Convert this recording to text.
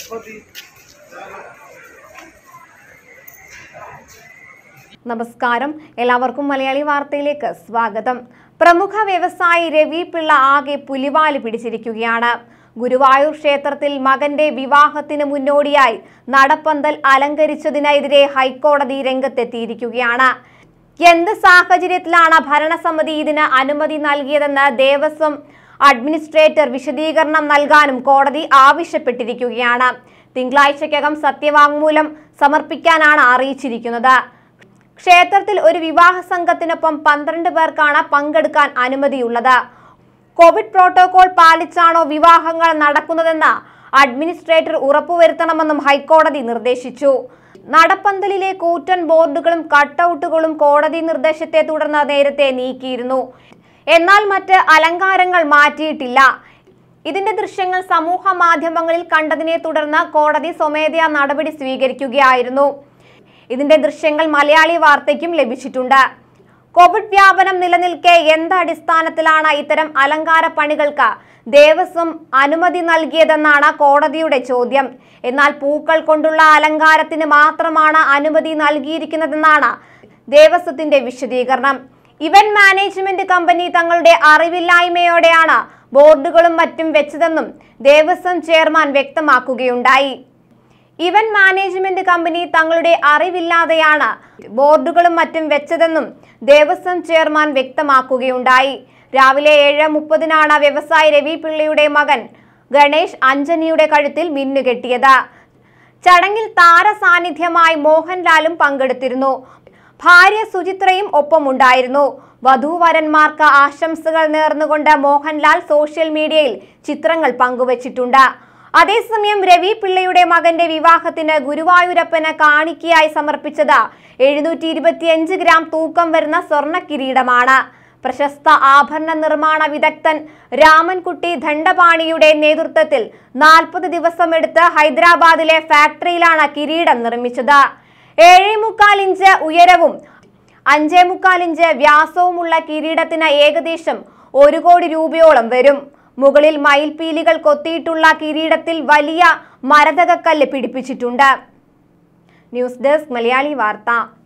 നമസ്കാരം എല്ലാവർക്കും മലയാളി വാർത്തയിലേക്ക് സ്വാഗതം പ്രമുഖ വ്യവസായി രവി പിള്ള ആകെ പുലിവാല് പിടിച്ചിരിക്കുകയാണ് ഗുരുവായൂർ ക്ഷേത്രത്തിൽ മകന്റെ വിവാഹത്തിന് മുന്നോടിയായി നടപ്പന്തൽ അലങ്കരിച്ചതിനെതിരെ ഹൈക്കോടതി രംഗത്തെത്തിയിരിക്കുകയാണ് എന്ത് സാഹചര്യത്തിലാണ് ഭരണസമിതി ഇതിന് അനുമതി നൽകിയതെന്ന് ദേവസ്വം അഡ്മിനിസ്ട്രേറ്റർ വിശദീകരണം നൽകാനും കോടതി ആവശ്യപ്പെട്ടിരിക്കുകയാണ് തിങ്കളാഴ്ചക്കകം സത്യവാങ്മൂലം സമർപ്പിക്കാനാണ് അറിയിച്ചിരിക്കുന്നത് ക്ഷേത്രത്തിൽ ഒരു വിവാഹ സംഘത്തിനൊപ്പം പന്ത്രണ്ട് പേർക്കാണ് പങ്കെടുക്കാൻ അനുമതിയുള്ളത് കോവിഡ് പ്രോട്ടോകോൾ പാലിച്ചാണോ വിവാഹങ്ങൾ നടക്കുന്നതെന്ന് അഡ്മിനിസ്ട്രേറ്റർ ഉറപ്പുവരുത്തണമെന്നും ഹൈക്കോടതി നിർദ്ദേശിച്ചു നടപ്പന്തലിലെ കൂറ്റൻ ബോർഡുകളും കട്ടൌട്ടുകളും കോടതി നിർദ്ദേശത്തെ തുടർന്ന് നേരത്തെ നീക്കിയിരുന്നു എന്നാൽ മറ്റ് അലങ്കാരങ്ങൾ മാറ്റിയിട്ടില്ല ഇതിന്റെ ദൃശ്യങ്ങൾ സമൂഹ മാധ്യമങ്ങളിൽ കണ്ടതിനെ തുടർന്ന് കോടതി സ്വമേധയാ നടപടി സ്വീകരിക്കുകയായിരുന്നു ഇതിന്റെ ദൃശ്യങ്ങൾ മലയാളി വാർത്തയ്ക്കും ലഭിച്ചിട്ടുണ്ട് കോവിഡ് വ്യാപനം നിലനിൽക്കെ എന്ത് അടിസ്ഥാനത്തിലാണ് ഇത്തരം അലങ്കാര പണികൾക്ക് ദേവസ്വം അനുമതി നൽകിയതെന്നാണ് കോടതിയുടെ ചോദ്യം എന്നാൽ പൂക്കൾ കൊണ്ടുള്ള അലങ്കാരത്തിന് മാത്രമാണ് അനുമതി നൽകിയിരിക്കുന്നതെന്നാണ് ദേവസ്വത്തിന്റെ വിശദീകരണം ഇവന്റ് മാനേജ്മെന്റ് കമ്പനി തങ്ങളുടെ അറിവില്ലായ്മയോടെയാണ് ബോർഡുകളും മറ്റും വെച്ചതെന്നും ദേവസ്വം ചെയർമാൻ വ്യക്തമാക്കുകയുണ്ടായി ഇവന്റ് മാനേജ്മെന്റ് കമ്പനി തങ്ങളുടെ അറിവില്ലാതെയാണ് ബോർഡുകളും മറ്റും വെച്ചതെന്നും ദേവസ്വം ചെയർമാൻ വ്യക്തമാക്കുകയുണ്ടായി രാവിലെ ഏഴ് മുപ്പതിനാണ് വ്യവസായി രവി പിള്ളയുടെ മകൻ ഗണേഷ് അഞ്ജനിയുടെ കഴുത്തിൽ മിന്നുകെട്ടിയത് ചടങ്ങിൽ താരസാന്നിധ്യമായി മോഹൻലാലും പങ്കെടുത്തിരുന്നു ഭാര്യ സുചിത്രയും ഒപ്പമുണ്ടായിരുന്നു വധൂവരന്മാർക്ക് ആശംസകൾ നേർന്നുകൊണ്ട് മോഹൻലാൽ സോഷ്യൽ മീഡിയയിൽ ചിത്രങ്ങൾ പങ്കുവച്ചിട്ടുണ്ട് അതേസമയം രവി പിള്ളയുടെ മകന്റെ വിവാഹത്തിന് ഗുരുവായൂരപ്പന് കാണിക്കയായി സമർപ്പിച്ചത് എഴുന്നൂറ്റി ഇരുപത്തിയഞ്ച് ഗ്രാം തൂക്കം വരുന്ന സ്വർണ്ണ കിരീടമാണ് പ്രശസ്ത ആഭരണ നിർമ്മാണ വിദഗ്ധൻ രാമൻകുട്ടി ധണ്ടപാണിയുടെ നേതൃത്വത്തിൽ നാൽപ്പത് ദിവസമെടുത്ത് ഹൈദരാബാദിലെ ഫാക്ടറിയിലാണ് കിരീടം നിർമ്മിച്ചത് ഏഴേ മുക്കാൽ ഇഞ്ച് ഉയരവും അഞ്ചേ മുക്കാൽ ഇഞ്ച് വ്യാസവുമുള്ള കിരീടത്തിന് ഏകദേശം ഒരു കോടി രൂപയോളം വരും മുകളിൽ മയിൽപീലികൾ കൊത്തിയിട്ടുള്ള കിരീടത്തിൽ വലിയ മരതകക്കല്ല് പിടിപ്പിച്ചിട്ടുണ്ട് ന്യൂസ് ഡെസ്ക് മലയാളി വാർത്ത